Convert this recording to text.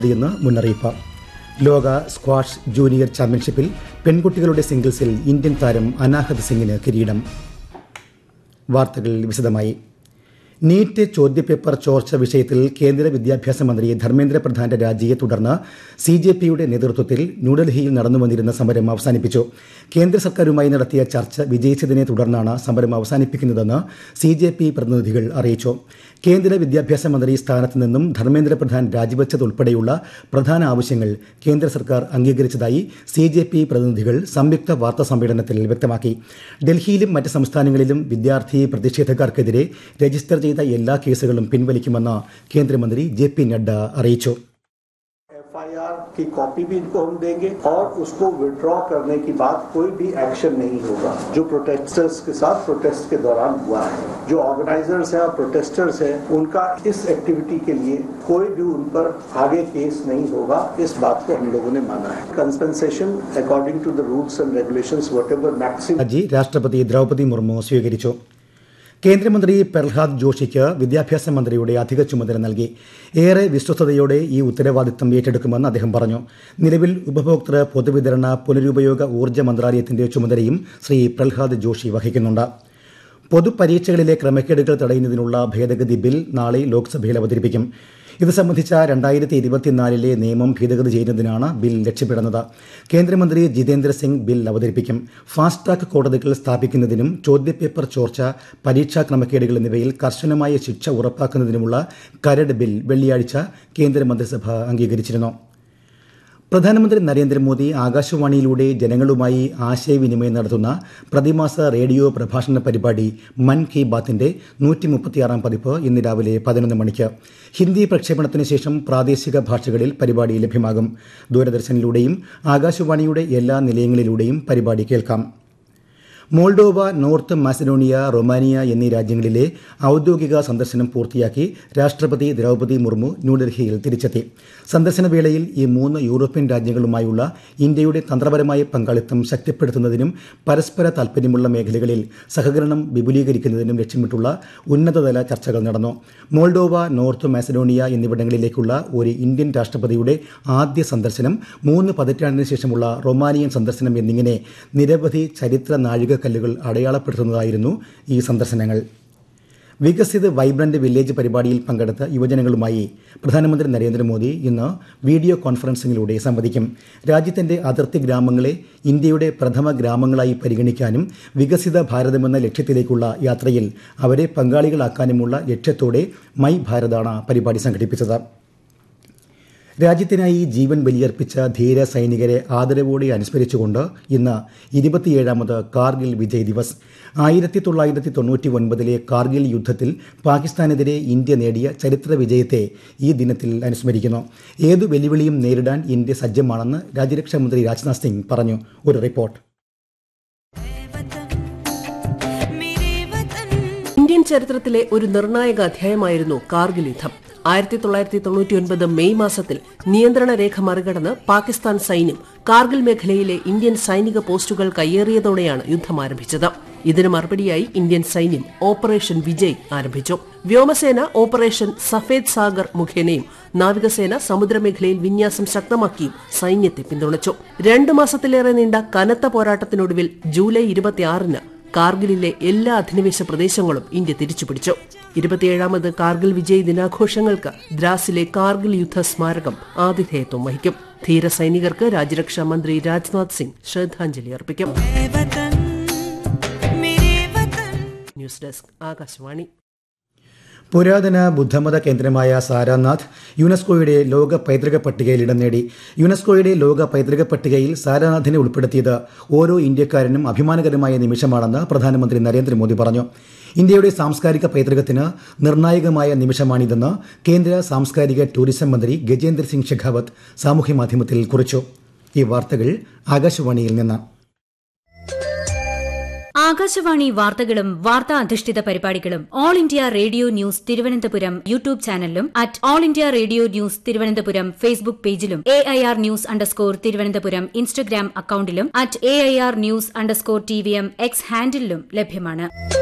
എന്ന് മുന്നറിയിപ്പ് ലോക സ്ക്വാഷ് ജൂനിയർ ചാമ്പ്യൻഷിപ്പിൽ പെൺകുട്ടികളുടെ സിംഗിൾസിൽ ഇന്ത്യൻ താരം അനാഹത് സിംഗിന് കിരീടം വാർത്തകൾ വിശദമായി നീറ്റ് ചോദ്യപേപ്പർ ചോർച്ച വിഷയത്തിൽ കേന്ദ്ര വിദ്യാഭ്യാസ മന്ത്രി ധർമ്മേന്ദ്ര പ്രധാന്റെ രാജിയെ തുടർന്ന് സി ജെ പിയുടെ നേതൃത്വത്തിൽ ന്യൂഡൽഹിയിൽ നടന്നുവന്നിരുന്ന സമരം അവസാനിപ്പിച്ചു കേന്ദ്ര സർക്കാരുമായി നടത്തിയ ചർച്ച വിജയിച്ചതിനെ തുടർന്നാണ് സമരം അവസാനിപ്പിക്കുന്നതെന്ന് സി ജെ പി പ്രതിനിധികൾ അറിയിച്ചു കേന്ദ്ര വിദ്യാഭ്യാസ മന്ത്രി സ്ഥാനത്ത് നിന്നും ധർമ്മേന്ദ്ര പ്രധാൻ രാജിവെച്ചതുൾപ്പെടെയുള്ള പ്രധാന ആവശ്യങ്ങൾ കേന്ദ്ര സർക്കാർ അംഗീകരിച്ചതായി സി ജെ പി പ്രതിനിധികൾ സംയുക്ത വാർത്താ സമ്മേളനത്തിൽ വ്യക്തമാക്കി ഡൽഹിയിലും മറ്റ് സംസ്ഥാനങ്ങളിലും വിദ്യാർത്ഥി പ്രതിഷേധക്കാർക്കെതിരെ രജിസ്റ്റർ ചെയ്ത എല്ലാ കേസുകളും പിൻവലിക്കുമെന്ന് കേന്ദ്രമന്ത്രി ജെ पी नड्डा അറിയിച്ചു एफआईआर की कॉपी भी इनको हम देंगे और उसको विड्रॉ करने की बात कोई भी एक्शन नहीं होगा जो प्रोटेस्टर्स के साथ प्रोटेस्ट के दौरान हुआ है जो ऑर्गेनाइजर्स हैं और प्रोटेस्टर्स हैं उनका इस एक्टिविटी के लिए कोई भी उन पर आगे केस नहीं होगा इस बात को हम लोगों ने माना है compensation according to the rules and regulations whatever maximum രാജി രാഷ്ട്രപതി ദ്രൗപദി മുർമു സ്വീകരിച്ചു കേന്ദ്രമന്ത്രി പ്രഹ്ലാദ് ജോഷിക്ക് വിദ്യാഭ്യാസ മന്ത്രിയുടെ അധിക ചുമതല നൽകി ഏറെ വിശ്വസ്തയോടെ ഈ ഉത്തരവാദിത്തം ഏറ്റെടുക്കുമെന്ന് അദ്ദേഹം പറഞ്ഞു നിലവിൽ ഉപഭോക്തൃ പൊതുവിതരണ പുനരുപയോഗ ഊർജ്ജ മന്ത്രാലയത്തിന്റെ ചുമതലയും ശ്രീ പ്രഹ്ലാദ് ജോഷി വഹിക്കുന്നുണ്ട് പൊതുപരീക്ഷകളിലെ ക്രമക്കേടുകൾ തടയുന്നതിനുള്ള ഭേദഗതി ബിൽ നാളെ ലോക്സഭയിൽ അവതരിപ്പിക്കും ഇത് സംബന്ധിച്ച രണ്ടായിരത്തി ഇരുപത്തിനാലിലെ നിയമം ഭേദഗതി ചെയ്യുന്നതിനാണ് ബിൽ ലക്ഷ്യമിടുന്നത് കേന്ദ്രമന്ത്രി ജിതേന്ദ്ര സിംഗ് ബിൽ അവതരിപ്പിക്കും ഫാസ്റ്റ് ട്രാക്ക് കോടതികൾ സ്ഥാപിക്കുന്നതിനും ചോദ്യപേപ്പർ ചോർച്ച പരീക്ഷാ ക്രമക്കേടുകൾ എന്നിവയിൽ കർശനമായ ശിക്ഷ ഉറപ്പാക്കുന്നതിനുമുള്ള കരട് ബിൽ വെള്ളിയാഴ്ച കേന്ദ്രമന്ത്രിസഭ അംഗീകരിച്ചിരുന്നു പ്രധാനമന്ത്രി നരേന്ദ്രമോദി ആകാശവാണിയിലൂടെ ജനങ്ങളുമായി ആശയവിനിമയം നടത്തുന്ന പ്രതിമാസ റേഡിയോ പ്രഭാഷണ പരിപാടി മൻ കി ബാത്തിന്റെ നൂറ്റി മുപ്പത്തിയാറാം പതിപ്പ് ഇന്ന് രാവിലെ പതിനൊന്ന് മണിക്ക് ഹിന്ദി പ്രക്ഷേപണത്തിന് ശേഷം പ്രാദേശിക ഭാഷകളിൽ പരിപാടി ലഭ്യമാകും ദൂരദർശനിലൂടെയും ആകാശവാണിയുടെ എല്ലാ നിലയങ്ങളിലൂടെയും പരിപാടി കേൾക്കാം മോൾഡോവ നോർത്ത് മാസഡോണിയ റൊമാനിയ എന്നീ രാജ്യങ്ങളിലെ ഔദ്യോഗിക സന്ദർശനം പൂർത്തിയാക്കി രാഷ്ട്രപതി ദ്രൗപദി മുർമു ന്യൂഡൽഹിയിൽ തിരിച്ചെത്തി സന്ദർശന വേളയിൽ ഈ മൂന്ന് യൂറോപ്യൻ രാജ്യങ്ങളുമായുള്ള ഇന്ത്യയുടെ തന്ത്രപരമായ പങ്കാളിത്തം ശക്തിപ്പെടുത്തുന്നതിനും പരസ്പര താൽപര്യമുള്ള മേഖലകളിൽ സഹകരണം വിപുലീകരിക്കുന്നതിനും ലക്ഷ്യമിട്ടുള്ള ഉന്നതതല ചർച്ചകൾ നടന്നു മോൾഡോവ നോർത്ത് മാസഡോണിയ എന്നിവിടങ്ങളിലേക്കുള്ള ഒരു ഇന്ത്യൻ രാഷ്ട്രപതിയുടെ ആദ്യ സന്ദർശനം മൂന്ന് പതിറ്റാണ്ടിന് ശേഷമുള്ള റൊമാനിയൻ സന്ദർശനം എന്നിങ്ങനെ നിരവധി ചരിത്ര നാഴികക്കല്ലുകൾ അടയാളപ്പെടുത്തുന്നതായിരുന്നു ഈ സന്ദർശനങ്ങൾ വികസിത് വൈബ്രന്റ് വില്ലേജ് പരിപാടിയിൽ പങ്കെടുത്ത യുവജനങ്ങളുമായി പ്രധാനമന്ത്രി നരേന്ദ്രമോദി ഇന്ന് വീഡിയോ കോൺഫറൻസിംഗിലൂടെ സംവദിക്കും രാജ്യത്തിന്റെ അതിർത്തി ഗ്രാമങ്ങളെ ഇന്ത്യയുടെ പ്രഥമ ഗ്രാമങ്ങളായി പരിഗണിക്കാനും വികസിത ഭാരതമെന്ന ലക്ഷ്യത്തിലേക്കുള്ള യാത്രയിൽ അവരെ പങ്കാളികളാക്കാനുമുള്ള ലക്ഷ്യത്തോടെ മൈ ഭാരതാണ് പരിപാടി സംഘടിപ്പിച്ചത് രാജ്യത്തിനായി ജീവൻ ബലിയർപ്പിച്ച ധീര സൈനികരെ ആദരവോടെ അനുസ്മരിച്ചുകൊണ്ട് ഇന്ന് ഇരുപത്തിയേഴാമത് കാർഗിൽ വിജയ് ദിവസ് ആയിരത്തി തൊള്ളായിരത്തി തൊണ്ണൂറ്റി ഒൻപതിലെ കാർഗിൽ യുദ്ധത്തിൽ പാകിസ്ഥാനെതിരെ ഇന്ത്യ നേടിയ ചരിത്ര വിജയത്തെ ഈ ദിനത്തിൽ അനുസ്മരിക്കുന്നു ഏതു വെല്ലുവിളിയും നേരിടാൻ ഇന്ത്യ സജ്ജമാണെന്ന് രാജ്യരക്ഷാമന്ത്രി രാജ്നാഥ് സിംഗ് പറഞ്ഞു ഒരു റിപ്പോർട്ട് ഇന്ത്യൻ ചരിത്രത്തിലെ ഒരു നിർണായക അധ്യായമായിരുന്നു കാർഗിൽ യുദ്ധം ആയിരത്തി തൊള്ളായിരത്തി തൊണ്ണൂറ്റിയൊൻപത് മെയ് മാസത്തിൽ നിയന്ത്രണ രേഖ മറികടന്ന് പാകിസ്ഥാൻ സൈന്യം കാർഗിൽ മേഖലയിലെ ഇന്ത്യൻ സൈനിക പോസ്റ്റുകൾ കയ്യേറിയതോടെയാണ് യുദ്ധം ആരംഭിച്ചത് ഇതിന് മറുപടിയായി ഇന്ത്യൻ സൈന്യം ഓപ്പറേഷൻ വിജയ് ആരംഭിച്ചു വ്യോമസേന ഓപ്പറേഷൻ സഫേദ് സാഗർ മുഖേനയും നാവികസേന സമുദ്രമേഖലയിൽ വിന്യാസം ശക്തമാക്കിയും സൈന്യത്തെ പിന്തുണച്ചു രണ്ടു മാസത്തിലേറെ നീണ്ട കനത്ത പോരാട്ടത്തിനൊടുവിൽ ജൂലൈ ഇരുപത്തിയാറിന് കാർഗിലിലെ എല്ലാ അധിനിവേശ പ്രദേശങ്ങളും ഇന്ത്യ തിരിച്ചുപിടിച്ചു ഇരുപത്തിയേഴാമത് കാർഗിൽ വിജയ് ദിനാഘോഷങ്ങൾക്ക് ദ്രാസിലെ കാർഗിൽ യുദ്ധ സ്മാരകം ആതിഥേയത്വം വഹിക്കും ധീര സൈനികർക്ക് രാജ്യരക്ഷാ മന്ത്രി രാജ്നാഥ് സിംഗ് ശ്രദ്ധാഞ്ജലി അർപ്പിക്കും ന്യൂസ് ഡെസ്ക് ആകാശവാണി പുരാതന ബുദ്ധമത കേന്ദ്രമായ സാരാനാഥ് യുനെസ്കോയുടെ ലോക പൈതൃക പട്ടികയിൽ ഇടം നേടി യുനെസ്കോയുടെ ലോക പൈതൃക പട്ടികയിൽ സാരാനാഥിനെ ഉൾപ്പെടുത്തിയത് ഓരോ ഇന്ത്യക്കാരനും അഭിമാനകരമായ നിമിഷമാണെന്ന് പ്രധാനമന്ത്രി നരേന്ദ്രമോദി പറഞ്ഞു ഇന്ത്യയുടെ സാംസ്കാരിക പൈതൃകത്തിന് നിർണായകമായ നിമിഷമാണിതെന്ന് കേന്ദ്ര സാംസ്കാരിക ടൂറിസം മന്ത്രി ഗജേന്ദ്ര സിംഗ് ഷെഖാവത്ത് സാമൂഹ്യമാധ്യമത്തിൽ കുറിച്ചു ഈ വാർത്തകൾ ആകാശവാണിയിൽ നിന്ന് ആകാശവാണി വാർത്തകളും വാർത്താ അധിഷ്ഠിത പരിപാടികളും All India Radio News Thiruvananthapuram YouTube ചാനലിലും at All India Radio News Thiruvananthapuram Facebook പേജിലും A I R news underscore Thiruvananthapuram Instagram അക്കൌണ്ടിലും at A I R news underscore T V M X ഹാൻഡിലും ലഭ്യമാണ്